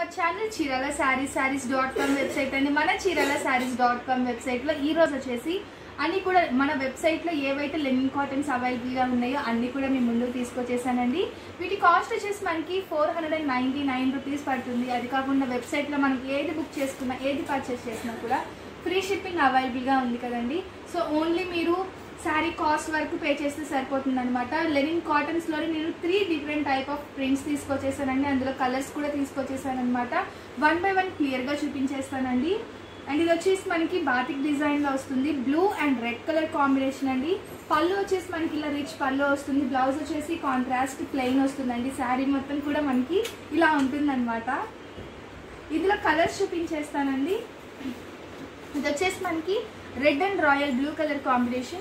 channel Chirala sarees sarees dot com website అండి మన Chirala saris dot com వెబ్సైట్లో ఈ రోజు వచ్చేసి అన్ని కూడా మన వెబ్సైట్లో ఏవైతే లెనిన్ కాటన్స్ అవైలబుల్గా ఉన్నాయో అన్ని కూడా మేము ముందుకు తీసుకొచ్చేసానండి వీటి కాస్ట్ వచ్చేసి మనకి four hundred and ninety nine rupees పడుతుంది అది కాకుండా వెబ్సైట్లో మనకి ఏది బుక్ చేసుకున్నా ఏది పర్చేస్ చేసినా కూడా ఫ్రీ షిప్పింగ్ అవైలబుల్గా ఉంది కదండి సో ఓన్లీ మీరు శారీ కాస్ట్ వరకు పే చేస్తే సరిపోతుంది అనమాట లెనిన్ కాటన్స్లోనే నేను three different type of prints తీసుకొచ్చేసానండి అందులో కలర్స్ కూడా తీసుకొచ్చేసాను అనమాట వన్ బై వన్ క్లియర్గా చూపించేస్తానండి అండ్ ఇది వచ్చేసి మనకి బాతిక్ డిజైన్లో వస్తుంది blue and red colour combination అండి పళ్ళు వచ్చేసి మనకి ఇలా రిచ్ పళ్ళు వస్తుంది బ్లౌజ్ వచ్చేసి కాంట్రాస్ట్ ప్లెయిన్ వస్తుందండి శారీ మొత్తం కూడా మనకి ఇలా ఉంటుందన్నమాట ఇందులో కలర్స్ చూపించేస్తానండి ఇది వచ్చేసి మనకి red and royal blue colour combination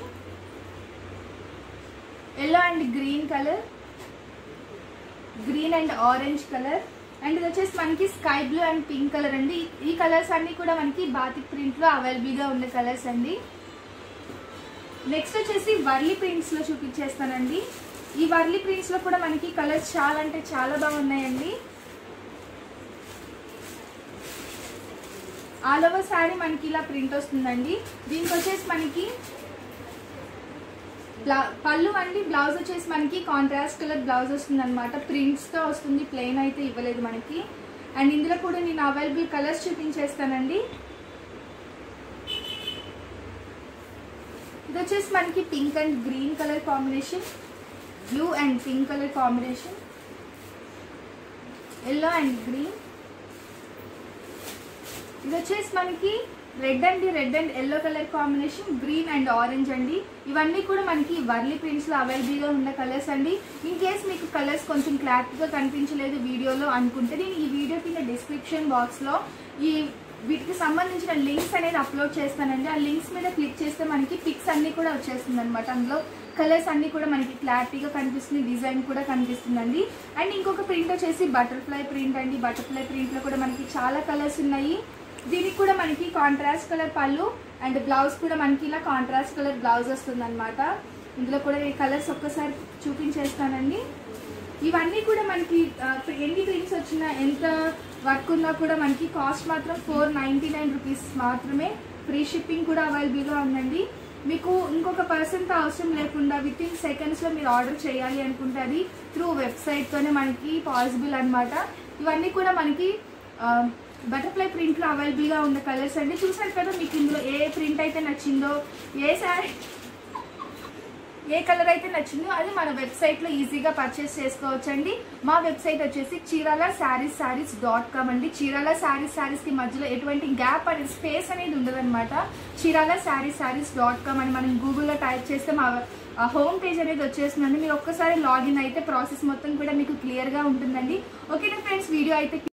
yellow and green colour green and orange colour and ఇది వచ్చేసి మనకి sky blue and pink colour అండి ఈ కలర్స్ అన్ని కూడా మనకి బాతిక్ ప్రింట్ లో అవైలబుల్ గా ఉన్న కలర్స్ అండి నెక్స్ట్ వచ్చేసి వర్లీ ప్రింట్స్ లో చూపించేస్తానండి ఈ వర్లీ ప్రింట్స్ లో కూడా మనకి కలర్స్ చాలా అంటే చాలా బాగున్నాయండి ఆల్ ఓవర్ శారీ మనకి ఇలా ప్రింట్ వస్తుందండి దీనికి వచ్చేసి మనకి బ్లౌ- పళ్ళు అండి బ్లౌజ్ వచ్చేసి మనకి కాంట్రాస్ట్ కలర్ బ్లౌజ్ వస్తుంది అనమాట ప్రింట్స్తో వస్తుంది ప్లెయిన్ అయితే ఇవ్వలేదు మనకి అండ్ ఇందులో కూడా నేను అవైలబుల్ కలర్స్ చూపించేస్తానండి ఇది వచ్చేసి మనకి pink and green colour combination blue and pink colour combination yellow and green ఇది వచ్చేసి మనకి రెడ్ అండి red and yellow colour combination green and orange అండి ఇవన్నీ కూడా మనకి వర్లీ ప్రింట్స్ లో అవైలబుల్ గా ఉన్న కలర్స్ అండి ఇన్ కేస్ మీకు కలర్స్ కొంచెం క్లారిటీగా కనిపించలేదు వీడియోలో అనుకుంటే నేను ఈ వీడియో కింద డిస్క్రిప్షన్ బాక్స్ లో ఈ వీటికి సంబంధించిన లింక్స్ అనేది అప్లోడ్ చేస్తానండి ఆ లింక్స్ మీద క్లిక్ చేస్తే మనకి పిక్స్ అన్ని కూడా వచ్చేస్తుంది అనమాట అందులో కలర్స్ అన్ని కూడా మనకి క్లారిటీగా కనిపిస్తుంది డిజైన్ కూడా కనిపిస్తుందండి అండ్ ఇంకొక ప్రింట్ వచ్చేసి బటర్ఫ్లై ప్రింట్ అండి బటర్ఫ్లై ప్రింట్ లో కూడా మనకి చాలా కలర్స్ ఉన్నాయి దీనికి కూడా మనకి కాంట్రాస్ట్ కలర్ పళ్ళు అండ్ బ్లౌజ్ కూడా మనకి ఇలా కాంట్రాస్ట్ కలర్ బ్లౌజ్ వస్తుంది అనమాట ఇందులో కూడా ఈ కలర్స్ ఒక్కసారి చూపించేస్తానండి ఇవన్నీ కూడా మనకి ఆ, ఎన్ని ప్రింట్స్ వచ్చినా ఎంత వర్క్ ఉన్నా కూడా మనకి కాస్ట్ మాత్రం ఫోర్ నైంటీ నైన్ రూపీస్ మాత్రమే ఫ్రీ షిప్పింగ్ కూడా అవైలబుల్గా ఉందండి మీకు ఇంకొక పర్సన్తో అవసరం లేకుండా విత్ ఇన్ సెకండ్స్లో మీరు ఆర్డర్ చేయాలి అనుకుంటే అది త్రూ వెబ్సైట్తోనే మనకి పాసిబుల్ అన్నమాట ఇవన్నీ కూడా మనకి బటర్ఫ్లై ప్రింట్లో అవైలబుల్గా ఉన్న కలర్స్ అండి చూసారు కదా మీకు ఇందులో ఏ ప్రింట్ అయితే నచ్చిందో ఏ శారీ ఏ కలర్ అయితే నచ్చిందో అది మన వెబ్సైట్ లో ఈజీగా పర్చేస్ చేసుకోవచ్చు అండి మా వెబ్సైట్ వచ్చేసి Chirala sarees sarees dot com అండి చీరాల శారీస్ శారీస్ కి మధ్యలో ఎటువంటి గ్యాప్ అనేది స్పేస్ అనేది ఉండదన్నమాట Chirala sarees sarees dot com అని మనం గూగుల్లో టైప్ చేస్తే మా హోమ్ పేజ్ అనేది వచ్చేస్తుందండి మీరు ఒక్కసారి లాగిన్ అయితే ప్రాసెస్ మొత్తం కూడా మీకు క్లియర్ గా ఉంటుందండి ఓకేనా ఫ్రెండ్స్ వీడియో అయితే